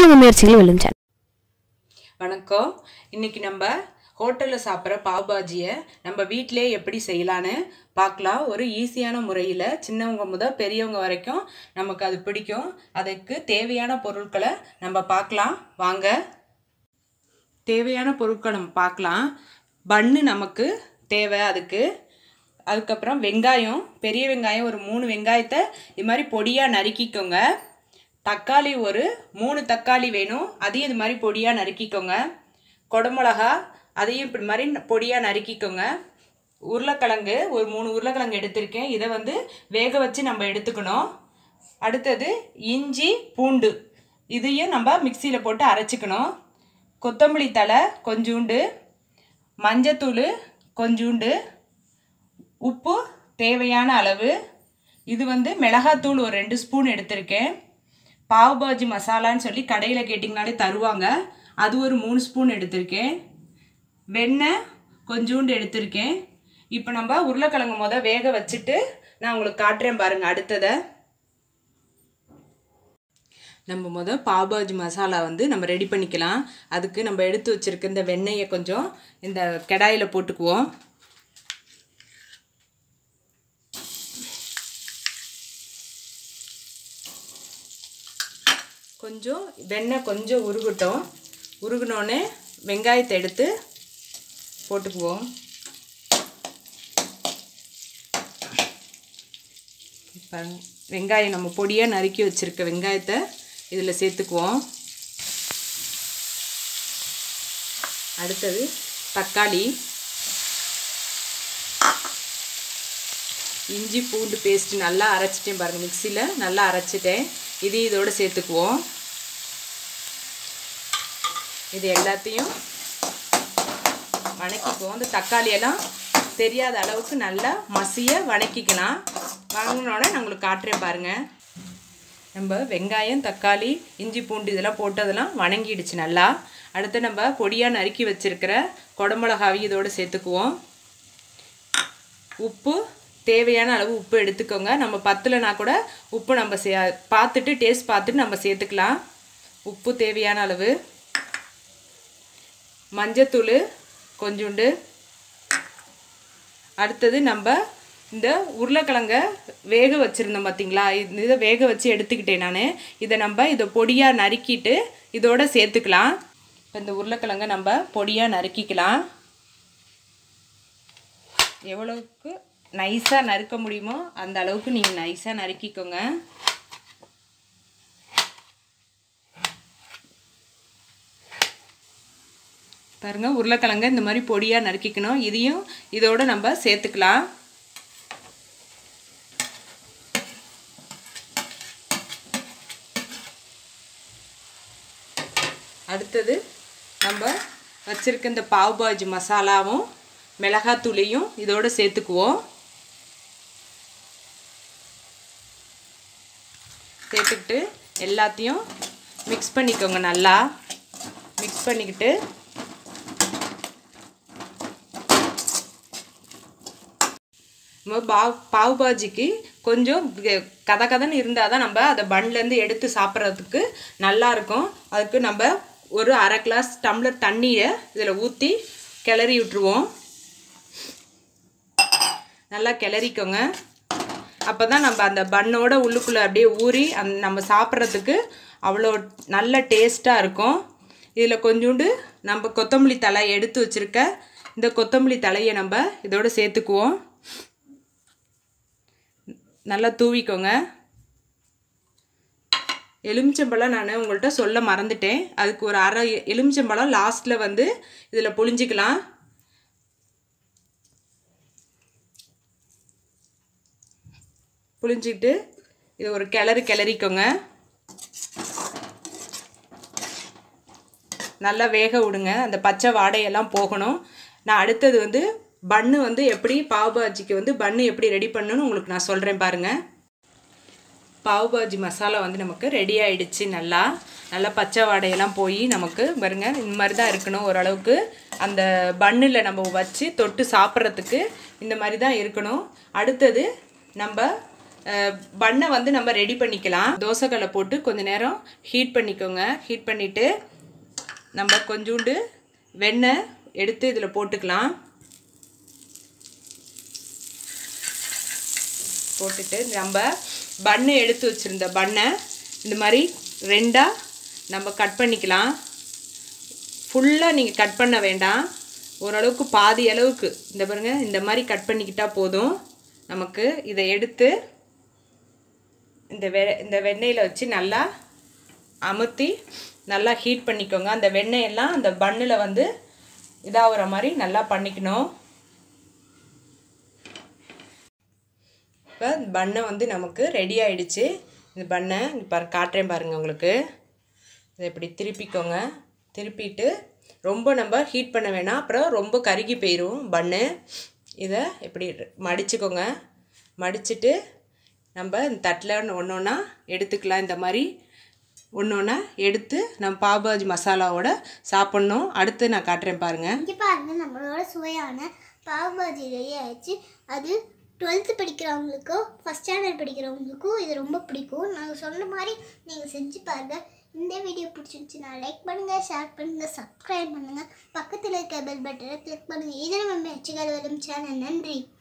உங்கள் முயற்சிகள் வெல்லும் சேனல் வணக்கம் இன்னைக்கு நம்ம ஹோட்டலில் சாப்பிட்ற பாவ் பாஜியை நம்ம வீட்டிலே எப்படி செய்யலான்னு பார்க்கலாம் ஒரு ஈஸியான முறையில் சின்னவங்க முதல் பெரியவங்க வரைக்கும் நமக்கு அது பிடிக்கும் அதுக்கு தேவையான பொருட்களை நம்ம பார்க்கலாம் வாங்க தேவையான பொருட்களை நம்ம பார்க்கலாம் பன்னு நமக்கு தேவை அதுக்கு அதுக்கப்புறம் வெங்காயம் பெரிய வெங்காயம் ஒரு மூணு வெங்காயத்தை இது மாதிரி பொடியாக நறுக்கிக்கோங்க தக்காளி ஒரு மூணு தக்காளி வேணும் அதையும் இது மாதிரி பொடியாக நறுக்கிக்கோங்க குடமிளகா அதையும் இப்படி மாதிரி பொடியாக நறுக்கிக்கோங்க உருளைக்கிழங்கு ஒரு மூணு உருளைக்கிழங்கு எடுத்திருக்கேன் இதை வந்து வேக வச்சு நம்ம எடுத்துக்கணும் அடுத்தது இஞ்சி பூண்டு இதையும் நம்ம மிக்சியில் போட்டு அரைச்சிக்கணும் கொத்தமல்லி தழை கொஞ்சூண்டு மஞ்சத்தூள் கொஞ்சூண்டு உப்பு தேவையான அளவு இது வந்து மிளகாத்தூள் ஒரு ரெண்டு ஸ்பூன் எடுத்திருக்கேன் பாவ் பாஜி மசாலான்னு சொல்லி கடையில் கேட்டிங்கனாலே தருவாங்க அது ஒரு மூணு ஸ்பூன் எடுத்திருக்கேன் வெண்ணெய் கொஞ்சோண்டு எடுத்திருக்கேன் இப்போ நம்ம உருளைக்கிழங்கு முத வேக வச்சுட்டு நான் உங்களுக்கு காட்டுறேன் பாருங்கள் அடுத்ததை நம்ம முத பாபாஜி மசாலா வந்து நம்ம ரெடி பண்ணிக்கலாம் அதுக்கு நம்ம எடுத்து வச்சுருக்க இந்த வெண்ணெயை கொஞ்சம் இந்த கடாயில் போட்டுக்குவோம் கொஞ்சம் வெண்ணெய் கொஞ்சம் உருகட்டும் உருகினோடனே வெங்காயத்தை எடுத்து போட்டுக்குவோம் பாருங்க வெங்காயம் நம்ம பொடியாக நறுக்கி வச்சுருக்க வெங்காயத்தை இதில் சேர்த்துக்குவோம் அடுத்தது தக்காளி இஞ்சி பூண்டு பேஸ்ட்டு நல்லா அரைச்சிட்டேன் பாருங்கள் மிக்சியில் நல்லா அரைச்சிட்டேன் இது இதோடு சேர்த்துக்குவோம் இது எல்லாத்தையும் வணக்கிக்குவோம் இந்த தக்காளியெல்லாம் தெரியாத அளவுக்கு நல்லா மசிய வணக்கிக்கலாம் வணங்கினோடனே நான் உங்களுக்கு காட்டுறேன் பாருங்கள் நம்ம வெங்காயம் தக்காளி இஞ்சி பூண்டு இதெல்லாம் போட்டதெல்லாம் வணங்கிடுச்சு நல்லா அடுத்து நம்ம பொடியாக நறுக்கி வச்சுருக்கிற குடமிளகாவி இதோடு சேர்த்துக்குவோம் உப்பு தேவையான அளவு உப்பு எடுத்துக்கோங்க நம்ம பத்தலைனா கூட உப்பு நம்ம சே பார்த்துட்டு டேஸ்ட் பார்த்துட்டு நம்ம சேர்த்துக்கலாம் உப்பு தேவையான அளவு மஞ்சத்தூள் கொஞ்சோண்டு அடுத்தது நம்ம இந்த உருளைக்கிழங்க வேக வச்சுருந்தோம் பார்த்தீங்களா இந்த இதை வேக வச்சு எடுத்துக்கிட்டேன் நான் இதை நம்ம இதை பொடியாக நறுக்கிட்டு இதோட சேர்த்துக்கலாம் இப்போ இந்த உருளைக்கிழங்க நம்ம பொடியாக நறுக்கிக்கலாம் எவ்வளவுக்கு நைஸாக நறுக்க முடியுமோ அந்த அளவுக்கு நீங்கள் நைஸாக நறுக்கிக்கோங்க பாருங்கள் உருளைக்கிழங்க இந்த மாதிரி பொடியாக நறுக்கிக்கணும் இதையும் இதோடு நம்ம சேர்த்துக்கலாம் அடுத்தது நம்ம வச்சுருக்க இந்த பாவ் பாஜி மசாலாவும் மிளகாத்தூளையும் இதோடு சேர்த்துக்குவோம் சேர்த்துக்கிட்டு எல்லாத்தையும் மிக்ஸ் பண்ணிக்கோங்க நல்லா மிக்ஸ் பண்ணிக்கிட்டு நம்ம பாவ் பாவ் பாஜிக்கு கொஞ்சம் கதை கதைன்னு இருந்தால் தான் நம்ம அதை பன்லேருந்து எடுத்து சாப்பிட்றதுக்கு நல்லாயிருக்கும் அதுக்கு நம்ம ஒரு அரை கிளாஸ் டம்ளர் தண்ணியை இதில் ஊற்றி கிளறி விட்டுருவோம் நல்லா கிளறிக்கோங்க அப்போ தான் நம்ம அந்த பண்ணோட உள்ளுக்குள்ளே அப்படியே ஊறி அந் நம்ம சாப்பிட்றதுக்கு அவ்வளோ நல்ல டேஸ்ட்டாக இருக்கும் இதில் கொஞ்சோண்டு நம்ம கொத்தமல்லி தலை எடுத்து வச்சுருக்க இந்த கொத்தமல்லி தலையை நம்ம இதோடு சேர்த்துக்குவோம் நல்லா தூவிக்கோங்க எலுமிச்சம்பழம் நான் உங்கள்கிட்ட சொல்ல மறந்துட்டேன் அதுக்கு ஒரு அரை எலுமிச்சம்பழம் லாஸ்ட்டில் வந்து இதில் புழிஞ்சிக்கலாம் புழிஞ்சிக்கிட்டு இது ஒரு கிளறு கிளறிக்கோங்க நல்லா வேக விடுங்க அந்த பச்சை வாடையெல்லாம் போகணும் நான் அடுத்தது வந்து பன்னு வந்து எப்படி பாவ் பாஜிக்கு வந்து பன்னு எப்படி ரெடி பண்ணணும்னு உங்களுக்கு நான் சொல்கிறேன் பாருங்கள் பாவ் பாஜி மசாலா வந்து நமக்கு ரெடி ஆயிடுச்சு நல்லா நல்லா பச்சை வாடையெல்லாம் போய் நமக்கு பாருங்க இந்த மாதிரி தான் இருக்கணும் ஓரளவுக்கு அந்த பன்னில் நம்ம வச்சு தொட்டு சாப்பிட்றதுக்கு இந்த மாதிரி தான் இருக்கணும் அடுத்தது நம்ம பண்ணை வந்து நம்ம ரெடி பண்ணிக்கலாம் தோசைக்கல்லை போட்டு கொஞ்ச நேரம் ஹீட் பண்ணிக்கோங்க ஹீட் பண்ணிவிட்டு நம்ம கொஞ்சோண்டு வெண்ணெய் எடுத்து இதில் போட்டுக்கலாம் போட்டுட்டு நம்ம பண்ணு எடுத்து வச்சுருந்த பண்ணை இந்த மாதிரி ரெண்டாக நம்ம கட் பண்ணிக்கலாம் ஃபுல்லாக நீங்கள் கட் பண்ண வேண்டாம் ஓரளவுக்கு பாதி அளவுக்கு இந்த பாருங்க இந்த மாதிரி கட் பண்ணிக்கிட்டால் போதும் நமக்கு இதை எடுத்து இந்த வெ இந்த வெண்ணெயில் வச்சு நல்லா அமுத்தி நல்லா ஹீட் பண்ணிக்கோங்க அந்த வெண்ணெயெல்லாம் அந்த பண்ணில் வந்து இதாகிற மாதிரி நல்லா பண்ணிக்கணும் இப்போ பண்ணை வந்து நமக்கு ரெடி ஆயிடுச்சு இந்த பண்ணை இப்போ காட்டுறேன் பாருங்கள் உங்களுக்கு இதை இப்படி திருப்பிக்கோங்க திருப்பிட்டு ரொம்ப நம்ம ஹீட் பண்ண வேணாம் அப்புறம் ரொம்ப கருகி போயிடும் பண்ணு இதை இப்படி மடிச்சுக்கோங்க மடிச்சுட்டு நம்ம இந்த தட்டில் ஒன்று ஒன்றா எடுத்துக்கலாம் இந்த மாதிரி ஒன்று ஒன்றா எடுத்து நம்ம பாபாஜி மசாலாவோட சாப்பிட்ணும் அடுத்து நான் காட்டுறேன் பாருங்கள் இங்கே பாருங்க நம்மளோட சுவையான பாவ்பாஜி ரெடி ஆயிடுச்சு அது டுவெல்த்து படிக்கிறவங்களுக்கோ ஃபஸ்ட் ஸ்டாண்டர்ட் படிக்கிறவங்களுக்கும் இது ரொம்ப பிடிக்கும் நாங்கள் சொன்ன மாதிரி நீங்கள் செஞ்சு பாருங்கள் இந்த வீடியோ பிடிச்சிருந்துச்சுன்னா லைக் பண்ணுங்கள் ஷேர் பண்ணுங்கள் சப்ஸ்கிரைப் பண்ணுங்கள் பக்கத்தில் இருக்க பெல் பட்டனை கிளிக் பண்ணுங்கள் இது நம்ம மெச்சுகள் வரும் சேனல் நன்றி